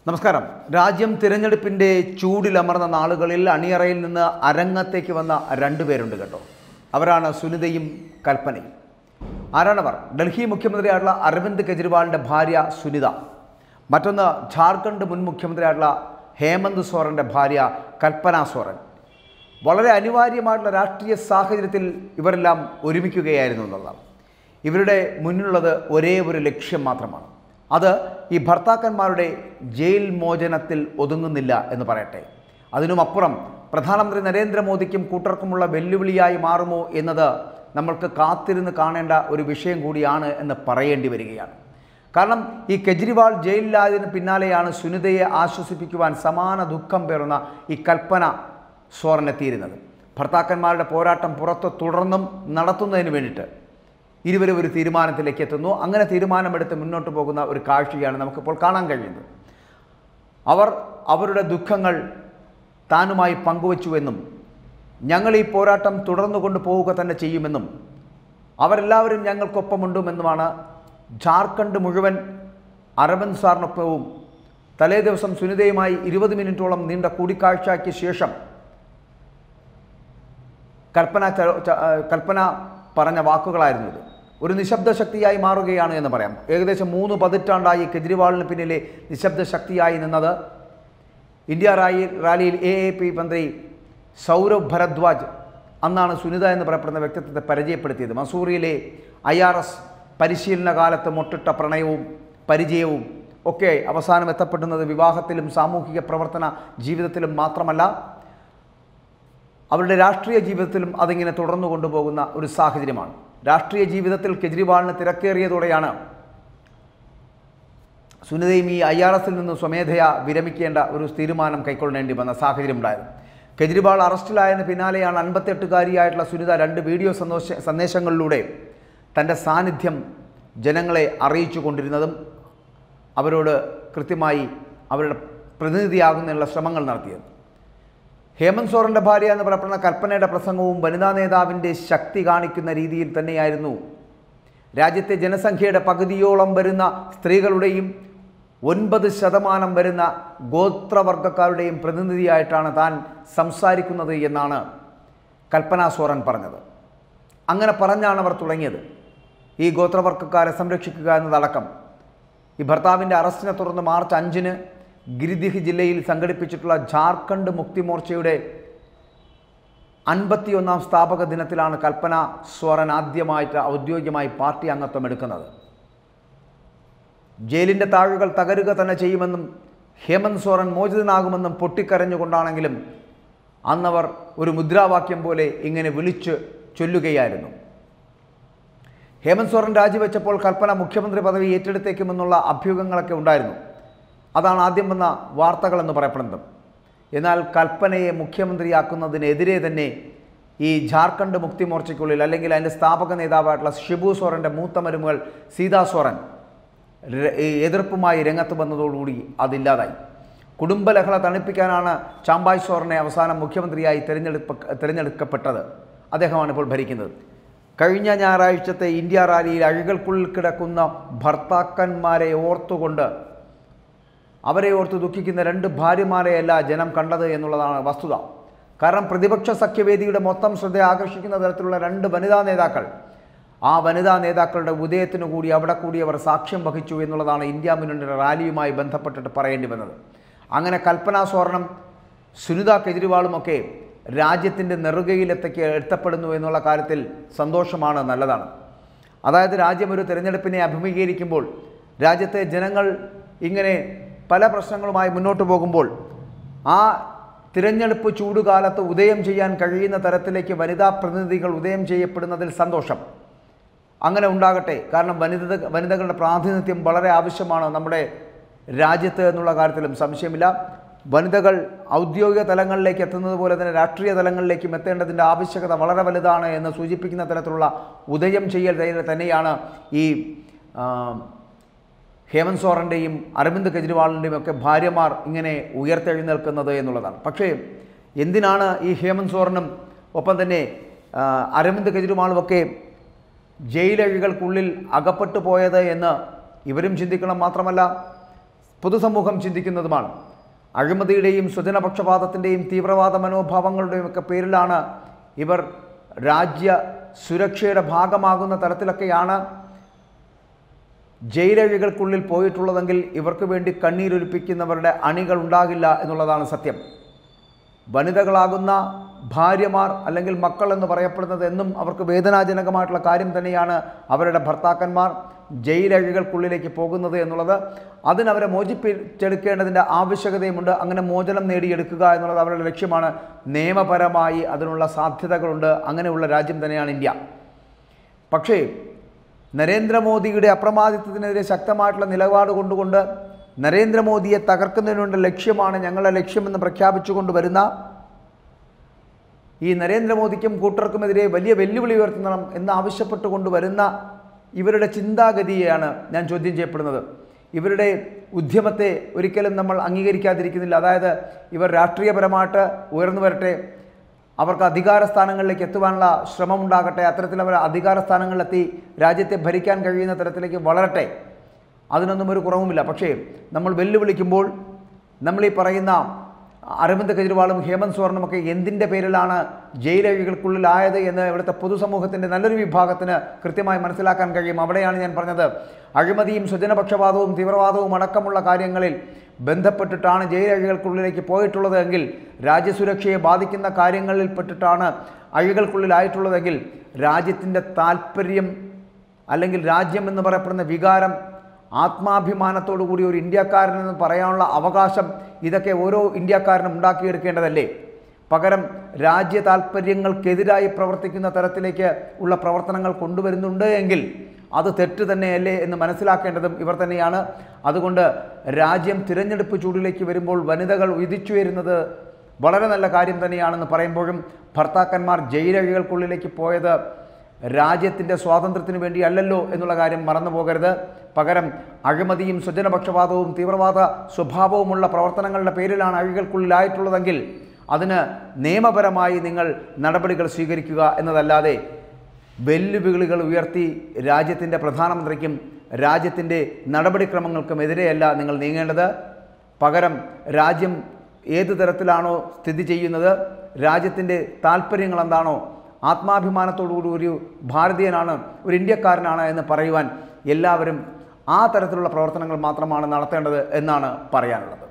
നമസ്കാരം രാജ്യം തിരഞ്ഞെടുപ്പിൻ്റെ ചൂടിലമർന്ന നാളുകളിൽ അണിയറയിൽ നിന്ന് അരങ്ങത്തേക്ക് വന്ന രണ്ടുപേരുണ്ട് കേട്ടോ അവരാണ് സുനിതയും കൽപ്പനയും ആരാണവർ ഡൽഹി മുഖ്യമന്ത്രിയായിട്ടുള്ള അരവിന്ദ് കെജ്രിവാളിൻ്റെ ഭാര്യ സുനിത മറ്റൊന്ന് ജാർഖണ്ഡ് മുൻ മുഖ്യമന്ത്രിയായിട്ടുള്ള ഹേമന്ത് സോറൻ്റെ ഭാര്യ കൽപ്പന സോറൻ വളരെ അനിവാര്യമായിട്ടുള്ള രാഷ്ട്രീയ സാഹചര്യത്തിൽ ഇവരെല്ലാം ഒരുമിക്കുകയായിരുന്നു എന്നുള്ളതാണ് ഇവരുടെ മുന്നിലുള്ളത് ഒരേ ഒരു ലക്ഷ്യം മാത്രമാണ് അത് ഈ ഭർത്താക്കന്മാരുടെ ജയിൽ മോചനത്തിൽ ഒതുങ്ങുന്നില്ല എന്ന് പറയട്ടെ അതിനുമപ്പുറം പ്രധാനമന്ത്രി നരേന്ദ്രമോദിക്കും കൂട്ടർക്കുമുള്ള വെല്ലുവിളിയായി മാറുമോ എന്നത് നമ്മൾക്ക് കാത്തിരുന്ന് കാണേണ്ട ഒരു വിഷയം കൂടിയാണ് എന്ന് പറയേണ്ടി വരികയാണ് കാരണം ഈ കെജ്രിവാൾ ജയിലിലായതിന് പിന്നാലെയാണ് സുനിതയെ ആശ്വസിപ്പിക്കുവാൻ സമാന ദുഃഖം പേറുന്ന ഈ കൽപ്പന സോറനെത്തിയിരുന്നത് ഭർത്താക്കന്മാരുടെ പോരാട്ടം പുറത്ത് തുടർന്നും നടത്തുന്നതിന് വേണ്ടിയിട്ട് ഇരുവരും ഒരു തീരുമാനത്തിലേക്ക് എത്തുന്നു അങ്ങനെ തീരുമാനമെടുത്ത് മുന്നോട്ട് പോകുന്ന ഒരു കാഴ്ചയാണ് നമുക്കിപ്പോൾ കാണാൻ കഴിയുന്നത് അവർ അവരുടെ ദുഃഖങ്ങൾ താനുമായി പങ്കുവച്ചുവെന്നും ഞങ്ങൾ ഈ പോരാട്ടം തുടർന്നു കൊണ്ടുപോവുക തന്നെ ചെയ്യുമെന്നും അവരെല്ലാവരും ഞങ്ങൾക്കൊപ്പമുണ്ടുമെന്നുമാണ് ജാർഖണ്ഡ് മുഴുവൻ അരവിന്ദ് സാറിനൊപ്പവും തലേ ദിവസം സുനിതയുമായി ഇരുപത് മിനിറ്റോളം നീണ്ട കൂടിക്കാഴ്ചയ്ക്ക് ശേഷം കൽപ്പന ച- ച- ആ, കൽപ്പന പറഞ്ഞ വാക്കുകളായിരുന്നു ഇത് ഒരു നിശബ്ദ ശക്തിയായി മാറുകയാണ് എന്ന് പറയാം ഏകദേശം മൂന്ന് പതിറ്റാണ്ടായി കെജ്രിവാളിന് പിന്നിലെ നിശബ്ദ ശക്തിയായി നിന്നത് ഇന്ത്യ റാലി റാലിയിൽ എ എ പി മന്ത്രി സൗരവ് ഭരദ്വാജ് അന്നാണ് സുനിത എന്ന് പറയപ്പെടുന്ന വ്യക്തിത്വത്തെ പരിചയപ്പെടുത്തിയത് മസൂറിയിലെ ഐ ആർ എസ് പരിശീലന കാലത്ത് മുട്ടിട്ട പ്രണയവും പരിചയവും ഒക്കെ അവസാനം എത്തപ്പെടുന്നത് വിവാഹത്തിലും സാമൂഹിക പ്രവർത്തന ജീവിതത്തിലും മാത്രമല്ല അവരുടെ രാഷ്ട്രീയ ജീവിതത്തിലും അതിങ്ങനെ തുടർന്നു കൊണ്ടുപോകുന്ന ഒരു സാഹചര്യമാണ് രാഷ്ട്രീയ ജീവിതത്തിൽ കെജ്രിവാളിന് തിരക്കേറിയതോടെയാണ് സുനിതയും ഈ ഐ ആർ എസിൽ നിന്ന് സ്വമേധയാ വിരമിക്കേണ്ട ഒരു തീരുമാനം കൈക്കൊള്ളേണ്ടി വന്ന സാഹചര്യമുണ്ടായത് കെജ്രിവാൾ അറസ്റ്റിലായതിന് പിന്നാലെയാണ് അൻപത്തെട്ടുകാരിയായിട്ടുള്ള സുനിത രണ്ട് വീഡിയോ സന്ദേശ സന്ദേശങ്ങളിലൂടെ തൻ്റെ സാന്നിധ്യം ജനങ്ങളെ അറിയിച്ചു കൊണ്ടിരുന്നതും അവരോട് കൃത്യമായി അവരുടെ പ്രതിനിധിയാകുന്നതിനുള്ള ശ്രമങ്ങൾ നടത്തിയത് ഹേമന്ത് സോറന്റെ ഭാര്യ എന്ന് പറയപ്പെടുന്ന കൽപ്പനയുടെ പ്രസംഗവും വനിതാ നേതാവിൻ്റെ ശക്തി കാണിക്കുന്ന രീതിയിൽ തന്നെയായിരുന്നു രാജ്യത്തെ ജനസംഖ്യയുടെ പകുതിയോളം വരുന്ന സ്ത്രീകളുടെയും ഒൻപത് ശതമാനം വരുന്ന ഗോത്രവർഗക്കാരുടെയും പ്രതിനിധിയായിട്ടാണ് താൻ സംസാരിക്കുന്നത് എന്നാണ് കൽപ്പന സോറൻ പറഞ്ഞത് അങ്ങനെ പറഞ്ഞാണ് അവർ തുടങ്ങിയത് ഈ ഗോത്രവർഗക്കാരെ സംരക്ഷിക്കുക എന്നതടക്കം ഈ ഭർത്താവിൻ്റെ അറസ്റ്റിനെ തുടർന്ന് മാർച്ച് അഞ്ചിന് ഗിരിദിഹ് ജില്ലയിൽ സംഘടിപ്പിച്ചിട്ടുള്ള ജാർഖണ്ഡ് മുക്തി മോർച്ചയുടെ അൻപത്തിയൊന്നാം സ്ഥാപക ദിനത്തിലാണ് കൽപ്പന സ്വറൻ ആദ്യമായിട്ട് ഔദ്യോഗികമായി പാർട്ടി അംഗത്വം എടുക്കുന്നത് ജയിലിൻ്റെ താഴുകൾ തകരുക തന്നെ ചെയ്യുമെന്നും ഹേമന്ത് സോറൻ മോചിതനാകുമെന്നും പൊട്ടിക്കരഞ്ഞുകൊണ്ടാണെങ്കിലും അന്നവർ ഒരു മുദ്രാവാക്യം പോലെ ഇങ്ങനെ വിളിച്ച് ചൊല്ലുകയായിരുന്നു ഹേമന്ത് സോറൻ രാജിവെച്ചപ്പോൾ കൽപ്പന മുഖ്യമന്ത്രി പദവി ഏറ്റെടുത്തേക്കുമെന്നുള്ള അഭ്യൂഹങ്ങളൊക്കെ ഉണ്ടായിരുന്നു അതാണ് ആദ്യം വന്ന വാർത്തകളെന്ന് പറയപ്പെടുന്നത് എന്നാൽ കൽപ്പനയെ മുഖ്യമന്ത്രിയാക്കുന്നതിനെതിരെ തന്നെ ഈ ജാർഖണ്ഡ് മുക്തി മോർച്ചയ്ക്കുള്ളിൽ അല്ലെങ്കിൽ അതിൻ്റെ സ്ഥാപക നേതാവായിട്ടുള്ള ഷിബു സോറൻ്റെ മൂത്ത മരുമകൾ സീതാ സോറൻ ര- ഈ എതിർപ്പുമായി രംഗത്ത് വന്നതോടുകൂടി അതില്ലാതായി കുടുംബലഹള തണുപ്പിക്കാനാണ് ചാമ്പായ് സോറനെ അവസാനം മുഖ്യമന്ത്രിയായി തിരഞ്ഞെടുപ്പ് തിരഞ്ഞെടുക്കപ്പെട്ടത് അദ്ദേഹമാണ് ഇപ്പോൾ ഭരിക്കുന്നത് കഴിഞ്ഞ ഞായറാഴ്ചത്തെ ഇന്ത്യ റാലിയിൽ അഴികൾക്കുള്ളിൽ കിടക്കുന്ന ഭർത്താക്കന്മാരെ ഓർത്തുകൊണ്ട് അവരെ ഓർത്ത് ദുഃഖിക്കുന്ന രണ്ട് ഭാര്യമാരെയല്ല ജനം കണ്ടത് എന്നുള്ളതാണ് വസ്തുത കാരണം പ്രതിപക്ഷ സഖ്യവേദിയുടെ മൊത്തം ശ്രദ്ധ ആകർഷിക്കുന്ന തരത്തിലുള്ള രണ്ട് വനിതാ നേതാക്കൾ ആ വനിതാ നേതാക്കളുടെ ഉദയത്തിനു കൂടി അവിടെ കൂടി അവർ സാക്ഷ്യം വഹിച്ചു എന്നുള്ളതാണ് ഇന്ത്യ മുന്നണിയുടെ റാലിയുമായി ബന്ധപ്പെട്ടിട്ട് പറയേണ്ടി വന്നത് അങ്ങനെ കൽപ്പന സ്വർണം സുനിത കെജ്രിവാളുമൊക്കെ രാജ്യത്തിൻ്റെ നെറുകയിലെത്തയ്ക്ക് എത്തപ്പെടുന്നു എന്നുള്ള കാര്യത്തിൽ സന്തോഷമാണ് നല്ലതാണ് അതായത് രാജ്യം ഒരു തിരഞ്ഞെടുപ്പിനെ അഭിമുഖീകരിക്കുമ്പോൾ രാജ്യത്തെ ജനങ്ങൾ ഇങ്ങനെ പല പ്രശ്നങ്ങളുമായി മുന്നോട്ട് പോകുമ്പോൾ ആ തിരഞ്ഞെടുപ്പ് ചൂടുകാലത്ത് ഉദയം ചെയ്യാൻ കഴിയുന്ന തരത്തിലേക്ക് വനിതാ പ്രതിനിധികൾ ഉദയം ചെയ്യപ്പെടുന്നതിൽ സന്തോഷം അങ്ങനെ ഉണ്ടാകട്ടെ കാരണം വനിത വനിതകളുടെ പ്രാതിനിധ്യം വളരെ ആവശ്യമാണ് നമ്മുടെ രാജ്യത്ത് എന്നുള്ള കാര്യത്തിലും സംശയമില്ല വനിതകൾ ഔദ്യോഗിക തലങ്ങളിലേക്ക് എത്തുന്നത് പോലെ തന്നെ രാഷ്ട്രീയ തലങ്ങളിലേക്കും എത്തേണ്ടതിൻ്റെ ആവശ്യകത വളരെ വലുതാണ് എന്ന് സൂചിപ്പിക്കുന്ന തരത്തിലുള്ള ഉദയം ചെയ്യൽ തന്നെ- തന്നെയാണ് ഈ ആ, ഹേമന്ത് സോറൻ്റെയും അരവിന്ദ് കെജ്രിവാളിൻ്റെയും ഒക്കെ ഭാര്യമാർ ഇങ്ങനെ ഉയർത്തെഴുന്നേൽക്കുന്നത് എന്നുള്ളതാണ് പക്ഷേ എന്തിനാണ് ഈ ഹേമന്ത് സോറനും ഒപ്പം തന്നെ ആ, അരവിന്ദ് കെജ്രിവാളും ഒക്കെ ജയിലഴികൾക്കുള്ളിൽ അകപ്പെട്ടു പോയത് എന്ന് ഇവരും ചിന്തിക്കണം മാത്രമല്ല പൊതുസമൂഹം ചിന്തിക്കുന്നതുമാണ് അഴിമതിയുടെയും സ്വജനപക്ഷപാതത്തിൻ്റെയും തീവ്രവാദ മനോഭാവങ്ങളുടെയും ഒക്കെ പേരിലാണ് ഇവർ രാജ്യ സുരക്ഷയുടെ ഭാഗമാകുന്ന തരത്തിലൊക്കെയാണ് ജയിലഴികൾക്കുള്ളിൽ പോയിട്ടുള്ളതെങ്കിൽ ഇവർക്ക് വേണ്ടി കണ്ണീരൊലിപ്പിക്കുന്നവരുടെ അണികൾ ഉണ്ടാകില്ല എന്നുള്ളതാണ് സത്യം വനിതകളാകുന്ന ഭാര്യമാർ അല്ലെങ്കിൽ മക്കൾ എന്ന് പറയപ്പെടുന്നത് എന്നും അവർക്ക് വേദനാജനകമായിട്ടുള്ള കാര്യം തന്നെയാണ് അവരുടെ ഭർത്താക്കന്മാർ ജയിലഴികൾക്കുള്ളിലേക്ക് പോകുന്നത് എന്നുള്ളത് അതിനവരെ മോചിപ്പിച്ചെടുക്കേണ്ടതിൻ്റെ ആവശ്യകതയുമുണ്ട് അങ്ങനെ മോചനം നേടിയെടുക്കുക എന്നുള്ളത് അവരുടെ ലക്ഷ്യമാണ് നിയമപരമായി അതിനുള്ള സാധ്യതകളുണ്ട് അങ്ങനെയുള്ള രാജ്യം തന്നെയാണ് ഇന്ത്യ പക്ഷേ നരേന്ദ്രമോദിയുടെ അപ്രമാദിത്വത്തിനെതിരെ ശക്തമായിട്ടുള്ള നിലപാട് കൊണ്ടുകൊണ്ട് നരേന്ദ്രമോദിയെ തകർക്കുന്നതിനുള്ള ലക്ഷ്യമാണ് ഞങ്ങളുടെ ലക്ഷ്യമെന്ന് പ്രഖ്യാപിച്ചുകൊണ്ട് വരുന്ന ഈ നരേന്ദ്രമോദിക്കും കൂട്ടർക്കുമെതിരെ വലിയ വെല്ലുവിളി ഉയർത്തണം എന്ന് ആവശ്യപ്പെട്ടുകൊണ്ട് വരുന്ന ഇവരുടെ ചിന്താഗതിയെയാണ് ഞാൻ ചോദ്യം ചെയ്യപ്പെടുന്നത് ഇവരുടെ ഉദ്യമത്തെ ഒരിക്കലും നമ്മൾ അംഗീകരിക്കാതിരിക്കുന്നില്ല അതായത് ഇവർ രാഷ്ട്രീയപരമായിട്ട് ഉയർന്നു വരട്ടെ അവർക്ക് അധികാര സ്ഥാനങ്ങളിലേക്ക് എത്തുവാനുള്ള ശ്രമം ഉണ്ടാകട്ടെ അത്തരത്തിൽ അവർ അധികാര സ്ഥാനങ്ങളിലെത്തി രാജ്യത്തെ ഭരിക്കാൻ കഴിയുന്ന തരത്തിലേക്ക് വളരട്ടെ അതിനൊന്നും ഒരു കുറവുമില്ല പക്ഷേ നമ്മൾ വെല്ലുവിളിക്കുമ്പോൾ നമ്മൾ ഈ പറയുന്ന അരവിന്ദ് കെജ്രിവാളും ഹേമന്ത് സോറനുമൊക്കെ എന്തിൻ്റെ പേരിലാണ് ജയിലഴികൾക്കുള്ളിലായത് എന്ന് ഇവിടുത്തെ പൊതുസമൂഹത്തിൻ്റെ നല്ലൊരു വിഭാഗത്തിന് കൃത്യമായി മനസ്സിലാക്കാൻ കഴിയും അവിടെയാണ് ഞാൻ പറഞ്ഞത് അഴിമതിയും സ്വജനപക്ഷപാതവും തീവ്രവാദവും അടക്കമുള്ള കാര്യങ്ങളിൽ ബന്ധപ്പെട്ടിട്ടാണ് ജയിലഴികൾക്കുള്ളിലേക്ക് പോയിട്ടുള്ളത് എങ്കിൽ രാജ്യസുരക്ഷയെ ബാധിക്കുന്ന കാര്യങ്ങളിൽ പെട്ടിട്ടാണ് അഴികൾക്കുള്ളിലായിട്ടുള്ളതെങ്കിൽ രാജ്യത്തിൻ്റെ താല്പര്യം അല്ലെങ്കിൽ രാജ്യം എന്ന് പറയപ്പെടുന്ന വികാരം ആത്മാഭിമാനത്തോടു കൂടി ഒരു ഇന്ത്യക്കാരനെന്ന് പറയാനുള്ള അവകാശം ഇതൊക്കെ ഓരോ ഇന്ത്യക്കാരനും ഉണ്ടാക്കിയെടുക്കേണ്ടതല്ലേ പകരം രാജ്യ താല്പര്യങ്ങൾക്കെതിരായി പ്രവർത്തിക്കുന്ന തരത്തിലേക്ക് ഉള്ള പ്രവർത്തനങ്ങൾ കൊണ്ടുവരുന്നുണ്ട് എങ്കിൽ അത് തെറ്റ് തന്നെയല്ലേ എന്ന് മനസ്സിലാക്കേണ്ടതും ഇവർ തന്നെയാണ് അതുകൊണ്ട് രാജ്യം തിരഞ്ഞെടുപ്പ് ചൂടിലേക്ക് വരുമ്പോൾ വനിതകൾ ഉദിച്ചുയരുന്നത് വളരെ നല്ല കാര്യം തന്നെയാണെന്ന് പറയുമ്പോഴും ഭർത്താക്കന്മാർ ജയിലഴികൾക്കുള്ളിലേക്ക് പോയത് രാജ്യത്തിൻ്റെ സ്വാതന്ത്ര്യത്തിന് വേണ്ടി അല്ലല്ലോ എന്നുള്ള കാര്യം മറന്നു പോകരുത് പകരം അഴിമതിയും സ്വജനപക്ഷപാതവും തീവ്രവാദ സ്വഭാവവുമുള്ള പ്രവർത്തനങ്ങളുടെ പേരിലാണ് അഴികൾക്കുള്ളിലായിട്ടുള്ളതെങ്കിൽ അതിന് നിയമപരമായി നിങ്ങൾ നടപടികൾ സ്വീകരിക്കുക എന്നതല്ലാതെ വെല്ലുവിളികൾ ഉയർത്തി രാജ്യത്തിൻ്റെ പ്രധാനമന്ത്രിക്കും രാജ്യത്തിൻ്റെ നടപടിക്രമങ്ങൾക്കും എതിരെയല്ല നിങ്ങൾ നീങ്ങേണ്ടത് പകരം രാജ്യം ഏത് തരത്തിലാണോ സ്ഥിതി ചെയ്യുന്നത് രാജ്യത്തിൻ്റെ താല്പര്യങ്ങൾ എന്താണോ ആത്മാഭിമാനത്തോടുകൂടി ഒരു ഭാരതീയനാണ് ഒരു ഇന്ത്യക്കാരനാണ് എന്ന് പറയുവാൻ എല്ലാവരും ആ തരത്തിലുള്ള പ്രവർത്തനങ്ങൾ മാത്രമാണ് നടത്തേണ്ടത് എന്നാണ് പറയാനുള്ളത്